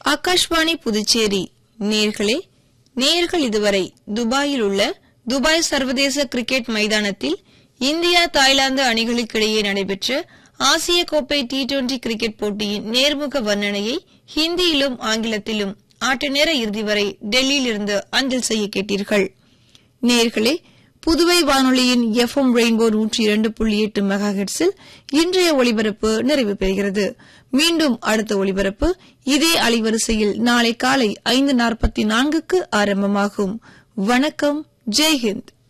ஆகாஷ்வாணி புதுச்சேரி நேர்களே நேர்கள் இதுவரை துபாயில் உள்ள துபாய் சர்வதேச கிரிக்கெட் மைதானத்தில் இந்தியா தாய்லாந்து அணிகளுக்கிடையே நடைபெற்ற ஆசிய கோப்பை டி டுவெண்டி கிரிக்கெட் போட்டியின் நேர்முக வர்ணனையை ஹிந்தியிலும் ஆங்கிலத்திலும் ஆட்ட நேர இறுதி வரை டெல்லியிலிருந்து அஞ்சல் செய்ய கேட்டீர்கள் நேர்களே புதுவை வானொலியின் எஃப்எம் ரெயின்போ நூற்றி இரண்டு புள்ளி எட்டு மெகா ஹெட்ஸில் இன்றைய ஒலிபரப்பு நிறைவு பெறுகிறது மீண்டும் அடுத்த ஒலிபரப்பு இதே அலைவரிசையில் நாளை காலை ஐந்து நாற்பத்தி நான்குக்கு ஆரம்பமாகும் வணக்கம் ஜெய்ஹிந்த்